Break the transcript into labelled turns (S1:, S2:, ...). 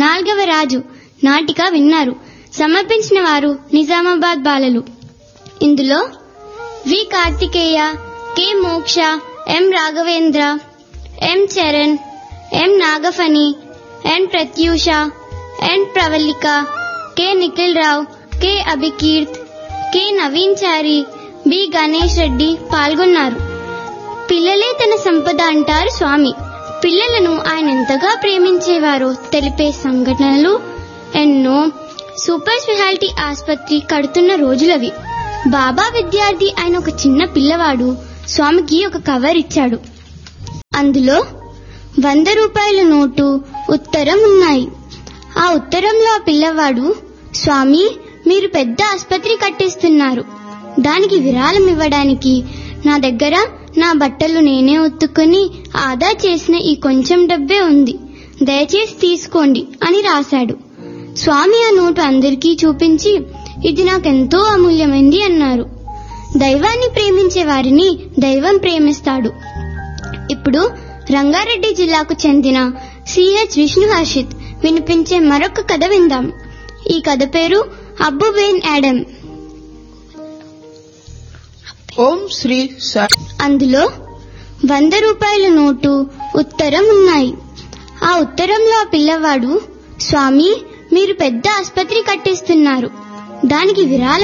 S1: నాల్గవ రాజు నాటిక విన్నారు సమర్పించిన వారు నిజామాబాద్ బాలలు ఇందులో వి Karthikeya K Moksha M Raghavendra M Charan M Naganaphani N Prathyusha N Pravallika K Nikhil Rao K Abhikeerth K Naveen Chari B Ganesh Reddy పాల్గొన్నారు పిల్లలే తన సంపద అంటారు స్వామి పిల్లలను ఆయన ఎంతగా ప్రేమించేవారో తెలిపే సంఘటనలు ఎన్నో సూపర్ స్పెషాలిటీ ఆసుపత్రి కడుతున్న రోజులవి బాబా విద్యార్థి ఆయన ఒక చిన్న పిల్లవాడు స్వామికి ఒక కవర్ ఇచ్చాడు అందులో వంద రూపాయల నోటు ఉత్తరం ఉన్నాయి ఆ ఉత్తరంలో ఆ పిల్లవాడు స్వామి మీరు పెద్ద ఆసుపత్రి కట్టిస్తున్నారు దానికి విరాళం ఇవ్వడానికి నా దగ్గర నా బట్టలు నేనే ఉత్తుకొని ఆదా చేసిన ఈ కొంచెం డబ్బే ఉంది దయచేసి తీసుకోండి అని రాశాడు స్వామి ఆ నోటు అందరికీ చూపించి ఇది నాకెంతో అమూల్యమైంది అన్నారు దైవాన్ని ప్రేమించే వారిని దైవం ప్రేమిస్తాడు ఇప్పుడు రంగారెడ్డి జిల్లాకు చెందిన సిహెచ్ విష్ణు హర్షిత్ వినిపించే మరొక కథ విందాం ఈ కథ పేరు అబ్బుబేన్ యాడమ్
S2: ఓం శ్రీ సాయి
S1: అందులో వంద రూపాయల నోటు ఉత్తరం ఉన్నాయి ఆ ఉత్తరంలో ఆ పిల్లవాడు స్వామి మీరు పెద్ద ఆసుపత్రి కట్టిస్తున్నారు దానికి విరాళం